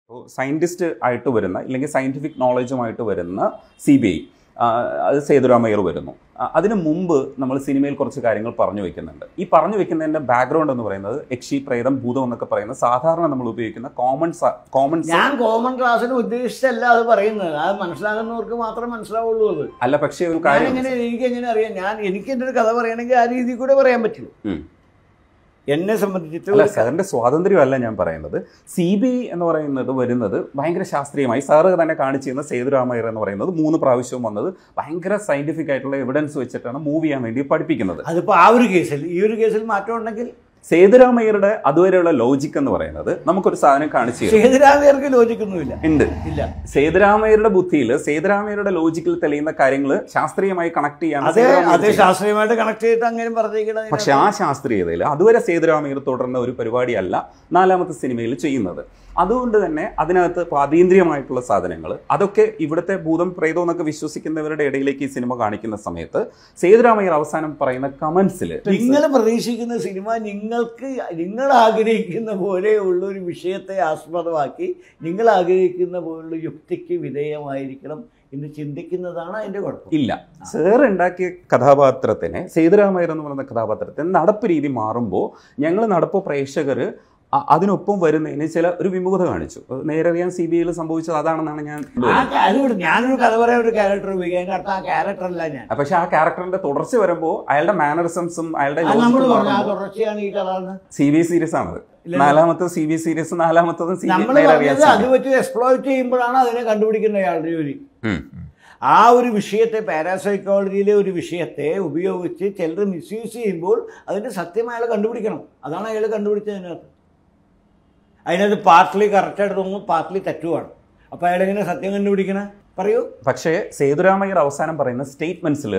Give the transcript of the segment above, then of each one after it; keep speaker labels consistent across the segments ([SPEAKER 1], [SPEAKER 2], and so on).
[SPEAKER 1] Scientist ആയിട്ട് വരുന്ന ഇല്ലെങ്കിൽ സയന്റിഫിക് നോളജുമായിട്ട് വരുന്ന സി ബി ഐ അത് സേതുരാമയ്യർ വരുന്നു ആ, അതിനു മുമ്പ് നമ്മൾ സിനിമയിൽ കുറച്ച് കാര്യങ്ങൾ പറഞ്ഞു വെക്കുന്നുണ്ട് ഈ പറഞ്ഞു വെക്കുന്നതിന്റെ ബാക്ക്ഗ്രൗണ്ട് എന്ന് പറയുന്നത് യക്ഷി പ്രേതം ഭൂതം എന്നൊക്കെ പറയുന്ന സാധാരണ നമ്മൾ ഉപയോഗിക്കുന്ന കോമൺ കോമൺ
[SPEAKER 2] ഞാൻ കോമൺ ക്ലാസ്സിന് ഉദ്ദേശിച്ചല്ല അത് പറയുന്നത് അത് മനസ്സിലാകുന്നവർക്ക് മാത്രമേ മനസ്സിലാവുള്ളൂ അത്
[SPEAKER 1] അല്ല പക്ഷേ ഒരു
[SPEAKER 2] ഞാൻ
[SPEAKER 1] കാര്യം
[SPEAKER 2] എങ്ങനെ എനിക്ക് എങ്ങനെ അറിയാം ഞാൻ എനിക്ക് എൻ്റെ ഒരു കഥ പറയണമെങ്കിൽ ആ രീതിയിൽ കൂടെ പറയാൻ പറ്റുള്ളൂ
[SPEAKER 1] ഉം.
[SPEAKER 2] എന്നെ സംബന്ധിച്ചിട്ട്
[SPEAKER 1] അല്ല
[SPEAKER 2] ഒരു ക-
[SPEAKER 1] സാറിന്റെ സ്വാതന്ത്ര്യമല്ല ഞാൻ പറയുന്നത് സി ബി ഐ എന്ന് പറയുന്നത് വരുന്നത് ഭയങ്കര ശാസ്ത്രീയമായി സാറ് തന്നെ കാണിച്ചിരുന്ന സേതുരാമയ്യർ എന്ന് പറയുന്നത് മൂന്ന് പ്രാവശ്യവും വന്നത് ഭയങ്കര സയന്റിഫിക് ആയിട്ടുള്ള എവിഡൻസ് വെച്ചിട്ടാണ് മൂവ് ചെയ്യാൻ വേണ്ടി പഠിപ്പിക്കുന്നത്
[SPEAKER 2] അതിപ്പോ ആ ഒരു കേസിൽ ഈ ഒരു കേസിൽ മാറ്റം ഉണ്ടെങ്കിൽ
[SPEAKER 1] സേതുരാമയ്യരുടെ അതുവരെയുള്ള ലോജിക് എന്ന് പറയുന്നത് നമുക്കൊരു സാധനം കാണിച്ചു തരും
[SPEAKER 2] സേതുരാമയ്യർക്ക് ലോചിക്കൊന്നുമില്ല
[SPEAKER 1] ഉണ്ട്
[SPEAKER 2] ഇല്ല
[SPEAKER 1] സേതുരാമയ്യരുടെ ബുദ്ധിയിൽ സേതുരാമയ്യരുടെ ലോജിക്കിൽ തെളിയുന്ന കാര്യങ്ങൾ ശാസ്ത്രീയമായി കണക്ട് ചെയ്യാൻ
[SPEAKER 2] അതെ അതെ ശാസ്ത്രീയമായിട്ട് കണക്ട് ചെയ്തിട്ട് അങ്ങനെ പറഞ്ഞിരിക്കണത്
[SPEAKER 1] പക്ഷെ ആ ശാസ്ത്രീയതയിൽ അതുവരെ സേതുരാമയ്യർ തുടർന്ന ഒരു പരിപാടിയല്ല നാലാമത്തെ സിനിമയിൽ ചെയ്യുന്നത് അതുകൊണ്ട് തന്നെ അതിനകത്ത് ഇപ്പൊ അതീന്ദ്രിയമായിട്ടുള്ള സാധനങ്ങൾ അതൊക്കെ ഇവിടുത്തെ ഭൂതം പ്രേതം എന്നൊക്കെ വിശ്വസിക്കുന്നവരുടെ ഇടയിലേക്ക് ഈ സിനിമ കാണിക്കുന്ന സമയത്ത് സേതുരാമയ്യർ അവസാനം പറയുന്ന കമന്റ്സിൽ
[SPEAKER 2] നിങ്ങൾ പ്രതീക്ഷിക്കുന്ന സിനിമ നിങ്ങൾക്ക് നിങ്ങൾ ആഗ്രഹിക്കുന്ന പോലെയുള്ള ഒരു വിഷയത്തെ ആസ്പദമാക്കി നിങ്ങൾ ആഗ്രഹിക്കുന്ന പോലുള്ള യുക്തിക്ക് വിധേയമായിരിക്കണം എന്ന് ചിന്തിക്കുന്നതാണ് അതിന്റെ കുഴപ്പം
[SPEAKER 1] ഇല്ല സേർ ഉണ്ടാക്കിയ കഥാപാത്രത്തിനെ സേതുരാമയ്യർ എന്ന് പറയുന്ന കഥാപാത്രത്തിന് നടപ്പ് രീതി മാറുമ്പോൾ ഞങ്ങൾ നടപ്പ് പ്രേക്ഷകർ അതിനൊപ്പം വരുന്നതിന് ചില ഒരു വിമുഖത കാണിച്ചു നേരറിയാൻ സി ബി ഐയിൽ സംഭവിച്ചത് അതാണെന്നാണ് ഞാൻ
[SPEAKER 2] ആ ക- അതുകൊണ്ട് ഞാനൊരു കഥ പറയാൻ ഒരു ക്യാരക്ടർ ഉപയോഗിക്കാൻ അതിന്റെ അർത്ഥം ആ ക്യാരക്ടർ അല്ല ഞാൻ
[SPEAKER 1] പക്ഷെ ആ ക്യാരക്ടറിന്റെ തുടർച്ച വരുമ്പോൾ അയാളുടെ മാനറിസംസും അയാളുടെ
[SPEAKER 2] അത് നമ്മൾ പറഞ്ഞു ആ തുടർച്ചയാണ് ഈ കഥ എന്ന്
[SPEAKER 1] സി ബി സീരീസ് ആണത് നാലാമത്തെ സി ബി സീരീസ് നാലാമത്തതും സി
[SPEAKER 2] നമ്മൾ പറഞ്ഞത് അത് വെച്ച് എക്സ്പ്ലോയിറ്റ് ചെയ്യുമ്പോഴാണ് അതിനെ കണ്ടുപിടിക്കുന്ന അയാളുടെ ജോലി ആ ഒരു വിഷയത്തെ പാരാസൈക്കോളജിയിലെ ഒരു വിഷയത്തെ ഉപയോഗിച്ച് ചിലർ മിസ്യൂസ് ചെയ്യുമ്പോൾ അതിന്റെ സത്യം അയാൾ കണ്ടുപിടിക്കണം അതാണ് അയാൾ കണ്ടുപിടിച്ചതിനകത്ത് അതിനകത്ത് പാർട്ട്ലി കറക്റ്റായിട്ട് തോന്നുന്നു പാർട്ട്ലി തെറ്റുമാണ് അപ്പോൾ അയാൾ എങ്ങനെ സത്യം കണ്ടുപിടിക്കണേ പറയൂ
[SPEAKER 1] പക്ഷേ സേതുരാമയ്യർ അവസാനം പറയുന്ന സ്റ്റേറ്റ്മെന്റ്സിൽ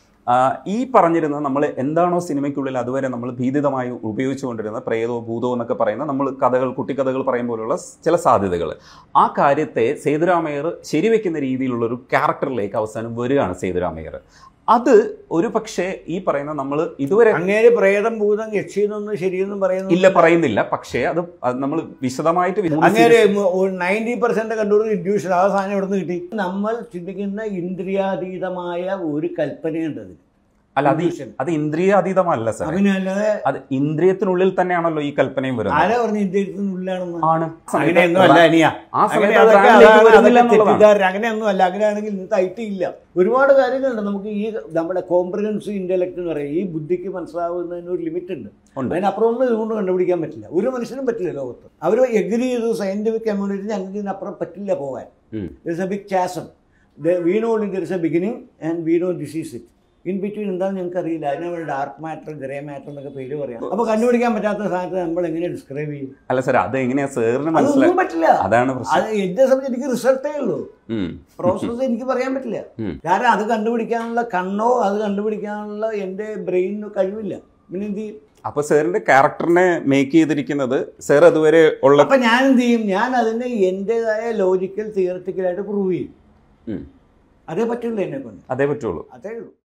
[SPEAKER 1] ഈ പറഞ്ഞിരുന്ന നമ്മൾ എന്താണോ സിനിമയ്ക്കുള്ളിൽ അതുവരെ നമ്മൾ ഭീതിതമായി ഉപയോഗിച്ചുകൊണ്ടിരുന്ന പ്രേതോ ഭൂതോ എന്നൊക്കെ പറയുന്ന നമ്മൾ കഥകൾ കുട്ടിക്കഥകൾ പറയും പോലുള്ള ചില സാധ്യതകൾ ആ കാര്യത്തെ സേതുരാമയ്യർ ശരിവെക്കുന്ന രീതിയിലുള്ള ഒരു ക്യാരക്ടറിലേക്ക് അവസാനം വരികയാണ് സേതുരാമയ്യർ അത് ഒരു പക്ഷേ ഈ പറയുന്ന നമ്മൾ ഇതുവരെ
[SPEAKER 2] അങ്ങേര് പ്രേതം ഭൂതം യക്ഷിന്നൊന്നും ശരിയെന്നും പറയുന്നു
[SPEAKER 1] ഇല്ല പറയുന്നില്ല പക്ഷേ അത് നമ്മൾ വിശദമായിട്ട് വി-
[SPEAKER 2] അങ്ങേര് നയൻറ്റി പെർസെന്റ് കണ്ടുപിടി ഇൻഡ്യൂഷൻ ആ സാധനം എവിടെ നിന്ന് കിട്ടി നമ്മൾ ചിന്തിക്കുന്ന ഇന്ദ്രിയാതീതമായ ഒരു കൽപ്പനയുണ്ട് അതിന്
[SPEAKER 1] അല്ല അത്
[SPEAKER 2] Illusion.
[SPEAKER 1] അത് ഇന്ദ്രിയ അതീതമല്ല സാർ
[SPEAKER 2] അതിനല്ലാതെ
[SPEAKER 1] അത് ഇന്ദ്രിയത്തിനുള്ളിൽ തന്നെയാണല്ലോ ഈ കൽപ്പനയും വരുന്നത്
[SPEAKER 2] ആരാ പറഞ്ഞ ഇന്ദ്രിയത്തിനുള്ളിലാണെന്ന്
[SPEAKER 1] ആണ്
[SPEAKER 2] അങ്ങനെയൊന്നും അല്ല അനിയ
[SPEAKER 1] ആ സമയത്ത്
[SPEAKER 2] അങ്ങനെ
[SPEAKER 1] അത്
[SPEAKER 2] അതൊക്കെ
[SPEAKER 1] റാങ്കിലേക്ക്
[SPEAKER 2] അതാണ്
[SPEAKER 1] വരുന്നില്ല
[SPEAKER 2] അതൊക്കെ
[SPEAKER 1] എന്നുള്ളതാണ്.
[SPEAKER 2] തെറ്റിദ്ധാരണ. അങ്ങനെയൊന്നും അല്ല അങ്ങനെയാണെങ്കിൽ ഇന്നത്തെ ഐ ടി ഇല്ല ഒരുപാട് കാര്യങ്ങളുണ്ട് നമുക്ക് ഈ നമ്മുടെ കോംപ്രിഹെൻസീവ് ഇന്റലക്ട് എന്ന് പറയും ഈ ബുദ്ധിക്ക് മനസ്സിലാവുന്നതിന് ഒരു ലിമിറ്റ് ഉണ്ട്
[SPEAKER 1] ഉണ്ട്.
[SPEAKER 2] അതിനപ്പുറം ഒന്നും ഇതുകൊണ്ട് കണ്ടുപിടിക്കാൻ പറ്റില്ല ഒരു മനുഷ്യനും പറ്റില്ല ലോകത്ത് അവർ എഗ്രി ചെയ്തു സയന്റിഫിക് കമ്മ്യൂണിറ്റി ഞങ്ങൾക്ക് ഇതിനപ്പുറം പറ്റില്ല പോകാൻ
[SPEAKER 1] ഉം.
[SPEAKER 2] There is a big chasm we know there is a beginning and we know this is it in between എന്താണെന്ന് ഞങ്ങൾക്ക് അറിയില്ല അതിനെ ഡാർക്ക് മാറ്റർ ഗ്രേ മാറ്റർ എന്നൊക്കെ പേര് പറയാം അപ്പോൾ കണ്ടുപിടിക്കാൻ പറ്റാത്ത സാധനത്തെ നമ്മൾ എങ്ങനെ ഡിസ്ക്രൈബ് ചെയ്യും
[SPEAKER 1] അല്ല സാർ അത് എങ്ങനെയാ സാറിന് മനസ്സിലായി
[SPEAKER 2] അതൊന്നും പറ്റില്ല
[SPEAKER 1] അതാണ് പ്രശ്നം
[SPEAKER 2] അത് എന്നെ സംബന്ധിച്ച് എനിക്ക് റിസൾട്ടേ ഉള്ളൂ
[SPEAKER 1] ഉം.
[SPEAKER 2] പ്രോസസ്സ് എനിക്ക് പറയാൻ പറ്റില്ല
[SPEAKER 1] ഉം.
[SPEAKER 2] കാരണം അത് കണ്ടുപിടിക്കാനുള്ള കണ്ണോ അത് കണ്ടുപിടിക്കാനുള്ള എൻ്റെ ബ്രെയിനോ കഴിവില്ല പിന്നെ എന്ത് ചെയ്യും
[SPEAKER 1] അപ്പൊ സാറിന്റെ ക്യാരക്ടറിനെ മേക്ക് ചെയ്തിരിക്കുന്നത് സാർ അതുവരെ ഉള്ള
[SPEAKER 2] അപ്പൊ ഞാൻ എന്ത് ചെയ്യും ഞാൻ അതിനെ എൻ്റെതായ ലോജിക്കൽ തിയററ്റിക്കലായിട്ട് പ്രൂവ് ചെയ്യും
[SPEAKER 1] ഉം.
[SPEAKER 2] അതേ പറ്റുള്ളൂ എന്നെ കൊണ്ട്
[SPEAKER 1] അതേ പറ്റുള്ളൂ
[SPEAKER 2] അതേ ഉള്ളൂ